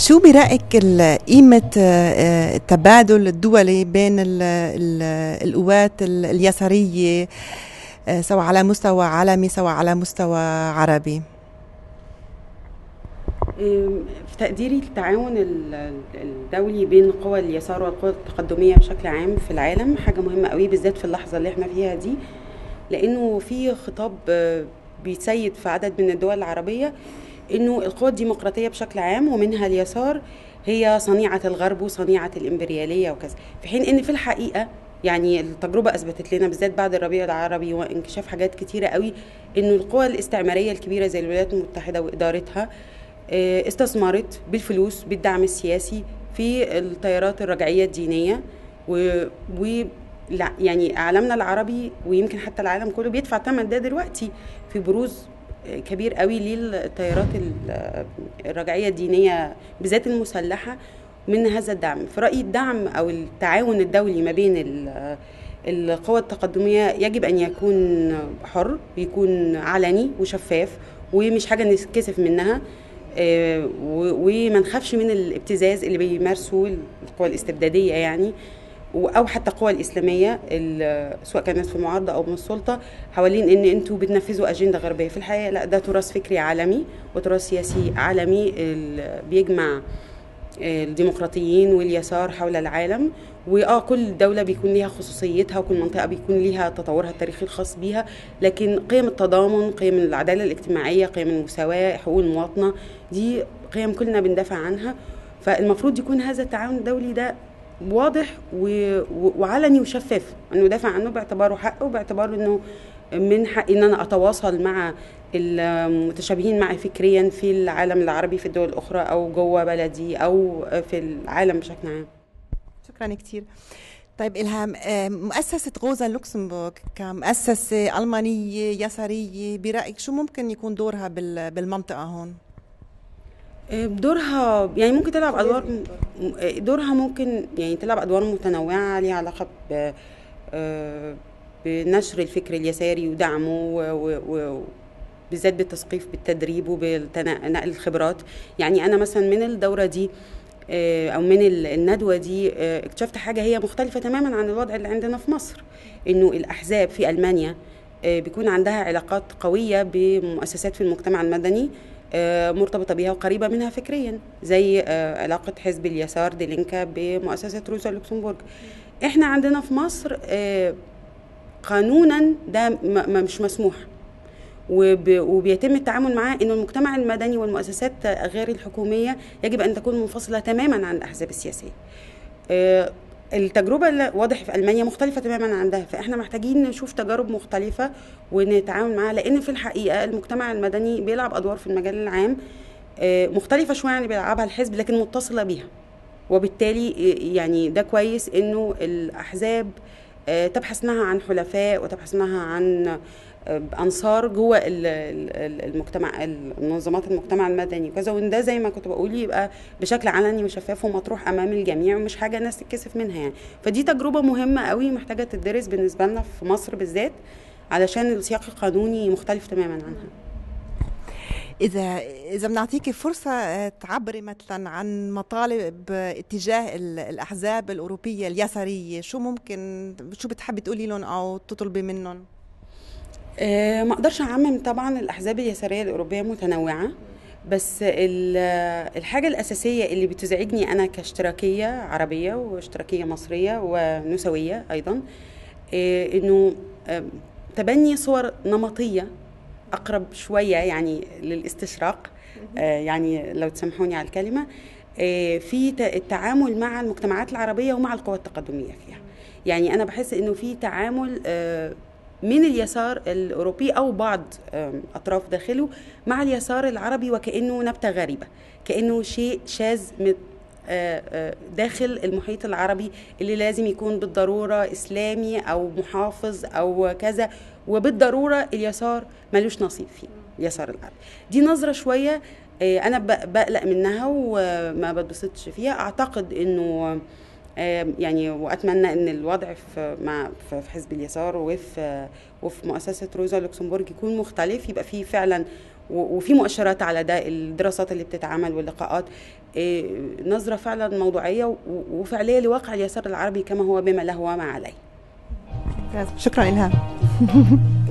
شو برأيك قيمة آه، التبادل الدولي بين ال ال القوات اليسارية آه، سواء على مستوى عالمي سواء على مستوى عربي؟ في تقديري التعاون الدولي بين قوى اليسار والقوى التقدمية بشكل عام في العالم حاجة مهمة قوي بالذات في اللحظة اللي احنا فيها دي لأنه في خطاب آه، بيتسيد في عدد من الدول العربية انه القوى الديمقراطيه بشكل عام ومنها اليسار هي صنيعه الغرب وصنيعه الامبرياليه وكذا في حين ان في الحقيقه يعني التجربة أثبتت لنا بالذات بعد الربيع العربي وانكشاف حاجات كتيرة قوي إنه القوى الاستعمارية الكبيرة زي الولايات المتحدة وإدارتها آه، استثمرت بالفلوس بالدعم السياسي في التيارات الرجعية الدينية و, و يعني عالمنا العربي ويمكن حتى العالم كله بيدفع ثمن ده دلوقتي في بروز كبير قوي للتيارات الرجعيه الدينيه بالذات المسلحه من هذا الدعم في رايي الدعم او التعاون الدولي ما بين القوى التقدميه يجب ان يكون حر ويكون علني وشفاف ومش حاجه نتكسف منها آه، وما نخافش من الابتزاز اللي بيمارسه القوى الاستبداديه يعني او حتى القوى الاسلاميه سواء كانت في المعارضه او من السلطه حوالين ان انتوا بتنفذوا اجنده غربيه في الحقيقه لا ده تراث فكري عالمي وتراث سياسي عالمي بيجمع الديمقراطيين واليسار حول العالم واه كل دوله بيكون ليها خصوصيتها وكل منطقه بيكون ليها تطورها التاريخي الخاص بيها لكن قيم التضامن قيم العداله الاجتماعيه قيم المساواه حقوق المواطنه دي قيم كلنا بندافع عنها فالمفروض يكون هذا التعاون الدولي ده واضح وعلني وشفاف انه دافع عنه باعتباره حق وباعتباره انه من حقي ان انا اتواصل مع المتشابهين معي فكريا في العالم العربي في الدول الاخرى او جوه بلدي او في العالم بشكل عام شكرا كثير طيب إلهام آه، مؤسسة غوزا لوكسمبورغ كمؤسسة ألمانية يسارية برأيك شو ممكن يكون دورها بالمنطقة هون؟ دورها يعني ممكن تلعب ادوار دورها ممكن يعني تلعب ادوار متنوعه ليها علاقه ب آه، بنشر الفكر اليساري ودعمه بالذات بالتثقيف بالتدريب وبنقل الخبرات يعني انا مثلا من الدوره دي آه، او من الندوه دي آه، اكتشفت حاجه هي مختلفه تماما عن الوضع اللي عندنا في مصر انه الاحزاب في المانيا بيكون عندها علاقات قويه بمؤسسات في المجتمع المدني آه، مرتبطة بها وقريبة منها فكريا زي آه، علاقة حزب اليسار ديلينكا بمؤسسة روزا لوكسمبورغ احنا عندنا في مصر آه، قانونا ده مش مسموح وبيتم التعامل معاه انه المجتمع المدني والمؤسسات غير الحكوميه يجب ان تكون منفصله تماما عن الاحزاب السياسيه التجربه اللي واضح في المانيا مختلفه تماما عن ده فاحنا محتاجين نشوف تجارب مختلفه ونتعامل معاها لان في الحقيقه المجتمع المدني بيلعب ادوار في المجال العام آه، مختلفه شويه عن اللي بيلعبها الحزب لكن متصله بيها وبالتالي آه، يعني ده كويس انه الاحزاب آه، تبحث انها عن حلفاء وتبحث انها عن انصار جوه المجتمع منظمات المجتمع المدني وكذا وده زي ما كنت بقول يبقى بشكل علني وشفاف ومطروح امام الجميع ومش حاجه الناس تتكسف منها يعني فدي تجربه مهمه قوي محتاجه تدرس بالنسبه لنا في مصر بالذات علشان السياق القانوني مختلف تماما عنها إذا إذا بنعطيكي فرصة آه، تعبري مثلا عن مطالب اتجاه الأحزاب الأوروبية اليسارية شو ممكن شو بتحبي تقولي لهم أو تطلبي منهم؟ آه، ما اقدرش اعمم طبعا الاحزاب اليساريه الاوروبيه متنوعه بس الحاجه الاساسيه اللي بتزعجني انا كاشتراكيه عربيه واشتراكيه مصريه ونسويه ايضا آه، انه آه، تبني صور نمطيه اقرب شويه يعني للاستشراق يعني لو تسامحوني على الكلمه في التعامل مع المجتمعات العربيه ومع القوى التقدميه فيها يعني انا بحس انه في تعامل من اليسار الاوروبي او بعض اطراف داخله مع اليسار العربي وكانه نبته غريبه كانه شيء شاذ آه، آه، داخل المحيط العربي اللي لازم يكون بالضروره اسلامي او محافظ او كذا وبالضروره اليسار ملوش نصيب فيه اليسار العربي دي نظره شويه آه، انا بقلق منها وما بتبسطش فيها اعتقد انه يعني واتمنى ان الوضع في مع في حزب اليسار وفي وفي مؤسسه روزا لوكسمبورج يكون مختلف يبقى فيه فعلا وفي مؤشرات على ده الدراسات اللي بتتعمل واللقاءات نظرة فعلا موضوعية وفعلية لواقع اليسار العربي كما هو بما له وما عليه شكرا إلهام